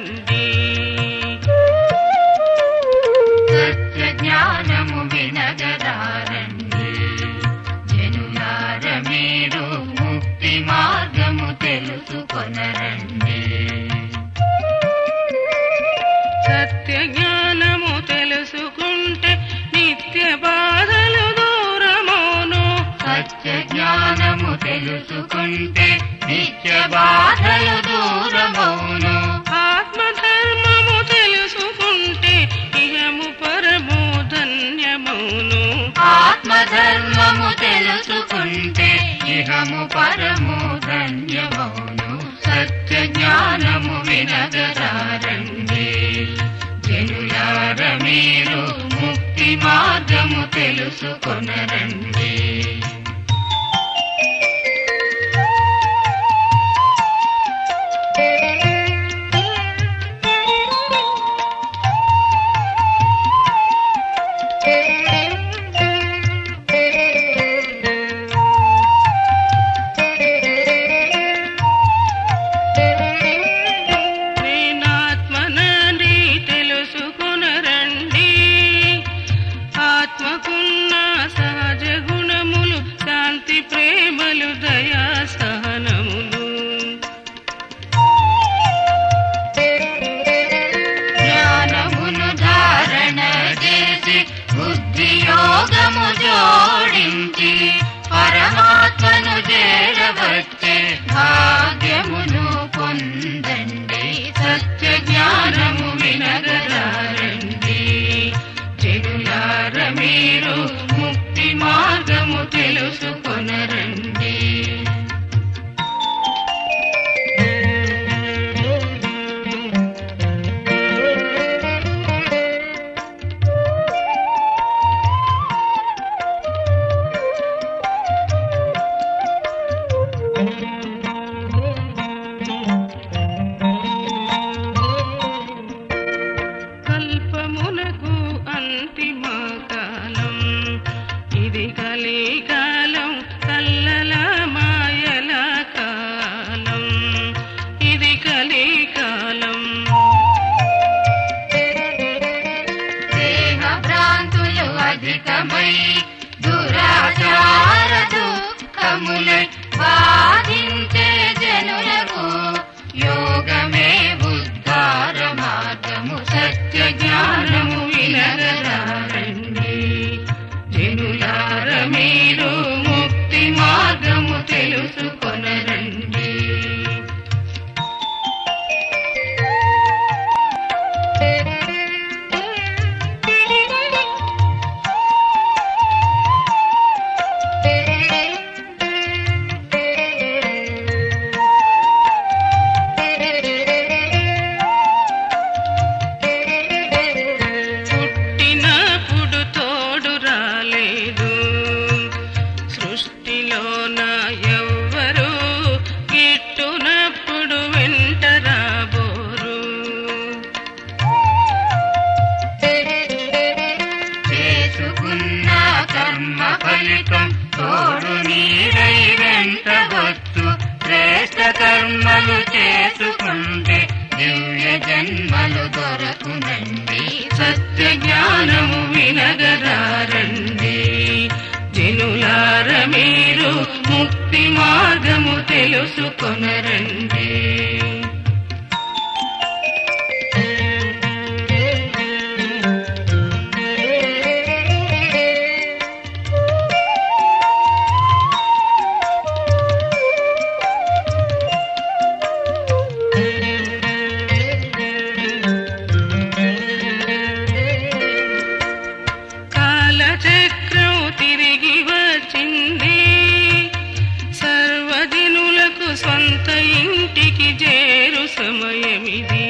రండి సత్య జ్ఞానము వినగరారండి జనులార మీరు ముక్తి మార్గము తెలుసుకొనరండి సత్య జ్ఞానము తెలుసుకుంటే నిత్య బాధలు దూరమౌను సత్య జ్ఞానము తెలుసుకుంటే నిత్య బాధలు దూరమౌను ఆత్మధర్మము తెలుసుకుంటే ఇహము పరము ధన్యమౌను ఆత్మధర్మము తెలుసుకుంటే ఇహము పరము ధన్యమౌను సత్య జ్ఞానము వినగరారండి జనులార మీరు ముక్తి మార్గము తెలుసుకొనరండి నేనాత్మనని తెలుసుకునరండి ఆత్మకున్న సహజ గుణములు శాంతి ప్రేమలు దయా సహనములు జ్ఞానమును ధారణ చేసి బుద్ధి యోగము జోడించి పరమాత్మను చేరవచ్చే భాగ్యమును పొందండి సత్య జ్ఞానము వినగరారండి చెడులార మీరు ముక్తి మార్గము తెలుసుకొనరండి కల్పమునకు అంతిమ కాలం ఇది కలికాలం కల్లల మాయల కాలం ఇది కలికాలం దేహ భ్రాంతులు అధికమై దురాచార దుఃఖములై బాధించే జనులకు యోగమే ఉద్ధార మార్గము సత్య జ్ఞానము వినగరారండి జనులార మీరు ముక్తి మార్గము తెలుసుకొనరండి పుట్టినప్పుడు తోడు రాలేదు సృష్టిలోన ఎవ్వరు గిట్టునప్పుడు వెంట రాబోరు చేసుకున్న కర్మ ఫలితం తోడు నీడై వెంటవచ్చు శ్రేష్ట కర్మలు చేసుకుంటే దివ్య జన్మలు దొరకునండి సత్య జ్ఞానము వినగరారండి జనులార మీరు ముక్తి మార్గము తెలుసుకొనరండి కాలచక్రం తిరిగి వచ్చింది సర్వజనులకు సొంత ఇంటికి చేరు సమయమిది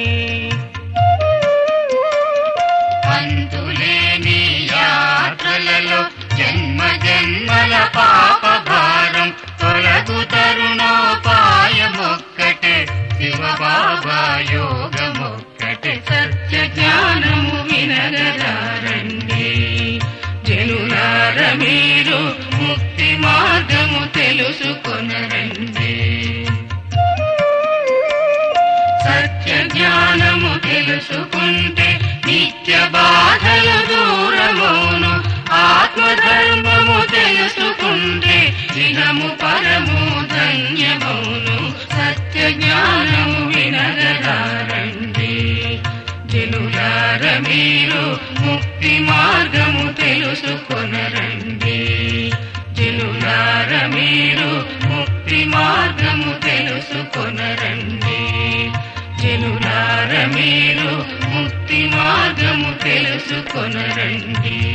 అంతులేని యాత్రలలో జన్మ జన్మల పాప భారం తొలగు తరుణోపాయమొక్కటే శివ బాబా యోగమొక్కటే సత్య జ్ఞానము వినగరారండి జనులార మీరు ముక్తి మార్గము తెలుసుకొనరండి సత్య జ్ఞానము ఇహము పరము ధన్యమౌను సత్య జ్ఞానము వినగరారండి జనులార మీరు ముక్తి మార్గము తెలుసుకొనరండి జనులార మీరు ముక్తి మార్గము తెలుసుకొనరండి జనులార మీరు ముక్తి మార్గము తెలుసుకొనరండి